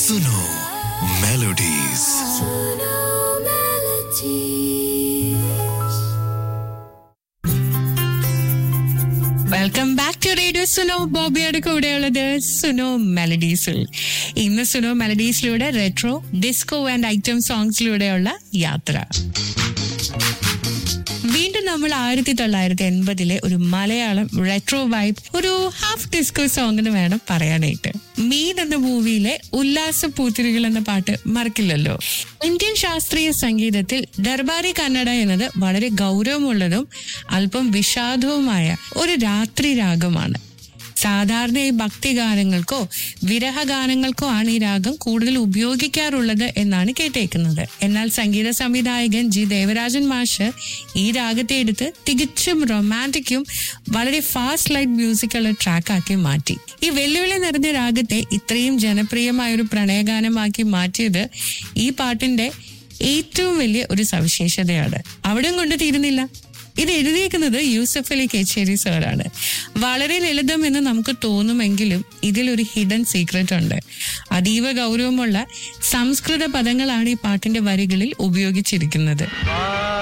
Suno melodies welcome back to radio Suno ബോബിയുടെ കൂടെയുള്ളത് സുനോ മെലഡീസിൽ ഇന്ന് സുനോ മെലഡീസിലൂടെ റെട്രോ ഡിസ്കോ ആൻഡ് ഐറ്റം സോങ്സിലൂടെയുള്ള യാത്ര വീണ്ടും നമ്മൾ ആയിരത്തി തൊള്ളായിരത്തി എൺപതിലെ ഒരു മലയാളം റെട്രോ വൈബ് ഒരു ഹാഫ് ഡിസ്കോ സോങ് എന്ന് വേണം പറയാനായിട്ട് മീൻ എന്ന മൂവിയിലെ ഉല്ലാസ പൂത്തിരികൾ എന്ന പാട്ട് മറക്കില്ലല്ലോ ഇന്ത്യൻ ശാസ്ത്രീയ സംഗീതത്തിൽ ദർബാരി കന്നഡ എന്നത് വളരെ ഗൗരവമുള്ളതും അല്പം വിഷാദവുമായ ഒരു രാത്രി രാഗമാണ് സാധാരണ ഈ ഭക്തിഗാനങ്ങൾക്കോ വിരഹഗാനങ്ങൾക്കോ ആണ് ഈ രാഗം കൂടുതൽ ഉപയോഗിക്കാറുള്ളത് എന്നാണ് കേട്ടേക്കുന്നത് എന്നാൽ സംഗീത സംവിധായകൻ ജി ദേവരാജൻ മാഷ് ഈ രാഗത്തെ എടുത്ത് തികച്ചും റൊമാൻറ്റിക്കും വളരെ ഫാസ്റ്റ് ലൈറ്റ് മ്യൂസിക്കുള്ള ട്രാക്കാക്കി മാറ്റി ഈ വെല്ലുവിളി നിറഞ്ഞ രാഗത്തെ ഇത്രയും ജനപ്രിയമായ ഒരു പ്രണയഗാനമാക്കി മാറ്റിയത് ഈ പാട്ടിന്റെ ഏറ്റവും വലിയ ഒരു സവിശേഷതയാണ് അവിടെയും കൊണ്ട് തീരുന്നില്ല ഇത് എഴുതിയേക്കുന്നത് യൂസഫ് അലി കേച്ചേരി സാറാണ് വളരെ ലളിതം എന്ന് നമുക്ക് തോന്നുമെങ്കിലും ഇതിലൊരു ഹിഡൻ സീക്രട്ട് ഉണ്ട് അതീവ ഗൗരവമുള്ള സംസ്കൃത പദങ്ങളാണ് ഈ പാട്ടിന്റെ വരികളിൽ ഉപയോഗിച്ചിരിക്കുന്നത്